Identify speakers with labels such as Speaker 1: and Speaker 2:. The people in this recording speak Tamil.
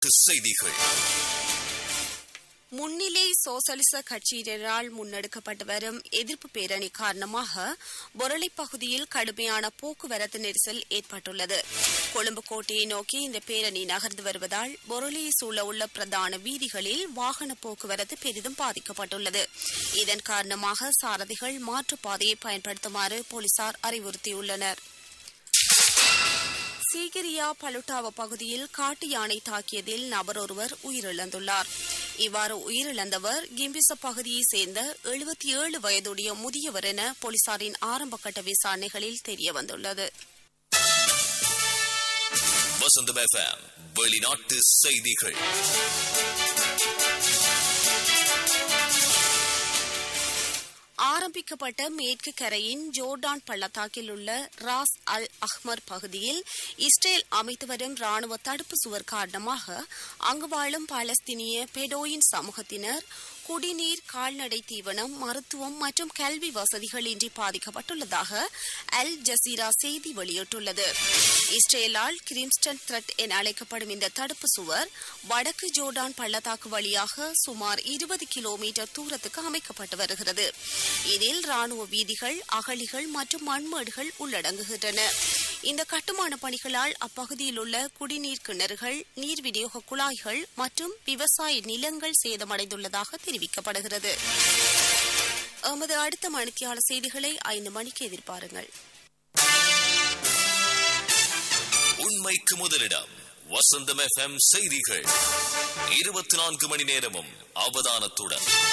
Speaker 1: வெளிநாட்டு செய்திகள்
Speaker 2: முன்னிலை சோசலிச கட்சியினரால் முன்னெடுக்கப்பட்டு வரும் எதிர்ப்பு பேரணி காரணமாக பொரளை பகுதியில் கடுமையான போக்குவரத்து நெரிசல் ஏற்பட்டுள்ளது கொழும்பு கோட்டையை நோக்கி இந்த பேரணி நகர்ந்து வருவதால் பொருளையை சூழ உள்ள பிரதான வீதிகளில் வாகன போக்குவரத்து பெரிதும் பாதிக்கப்பட்டுள்ளது இதன் காரணமாக சாரதிகள் மாற்றுப்பாதையை பயன்படுத்துமாறு போலீசார் அறிவுறுத்தியுள்ளனர் சீகிரியா பலுட்டாவ பகுதியில் காட்டு யானை தாக்கியதில் நபர் ஒருவர் உயிரிழந்துள்ளார் இவ்வாறு உயிரிழந்தவர் கிம்பிச பகுதியைச் சேர்ந்த எழுபத்தி ஏழு வயதுடைய முதியவர் என போலீசாரின் ஆரம்பகட்ட விசாரணைகளில் தெரியவந்துள்ளது
Speaker 1: வசந்தம் எஃப்எம் வெளிநாட்டு செய்திகள்
Speaker 2: ஆரம்பிக்கப்பட்ட மேற்கு கரையின் ஜோர்டான் பள்ளத்தாக்கில் உள்ள ராஸ் அல் அஹ்மர் பகுதியில் இஸ்ரேல் அமைத்து வரும் ராணுவ தடுப்பு சுவர் காரணமாக அங்கு வாழும் பாலஸ்தீனிய பெடோயின் சமூகத்தினர் குடிநீர் கால்நடை தீவனம் மருத்துவம் மற்றும் கல்வி வசதிகள் இன்றி பாதிக்கப்பட்டுள்ளதாக அல் ஜசீரா செய்தி வெளியிட்டுள்ளது இஸ்ரேலால் கிரிம்ஸ்டன் த்ரெட் என அழைக்கப்படும் இந்த தடுப்பு சுவர் வடக்கு ஜோர்டான் பள்ளத்தாக்கு வழியாக சுமார் இருபது கிலோமீட்டர் தூரத்துக்கு அமைக்கப்பட்டு வருகிறது இதில் ராணுவ வீதிகள் அகழிகள் மற்றும் மண்மேடுகள் உள்ளடங்குகின்றன இந்த கட்டுமான பணிகளால் அப்பகுதியில் உள்ள குடிநீர் கிணறுகள் நீர் விநியோக குழாய்கள் மற்றும் விவசாய நிலங்கள் சேதமடைந்துள்ளதாக தெரிவிக்கப்படுகிறது எமது அடுத்த மணித்தியாளர் செய்திகளை ஐந்து மணிக்கு எதிர்பாருங்கள்
Speaker 1: உண்மைக்கு முதலிடம் வசந்தம் எஃப்எம் செய்திகள் இருபத்தி நான்கு மணி நேரமும் அவதானத்துடன்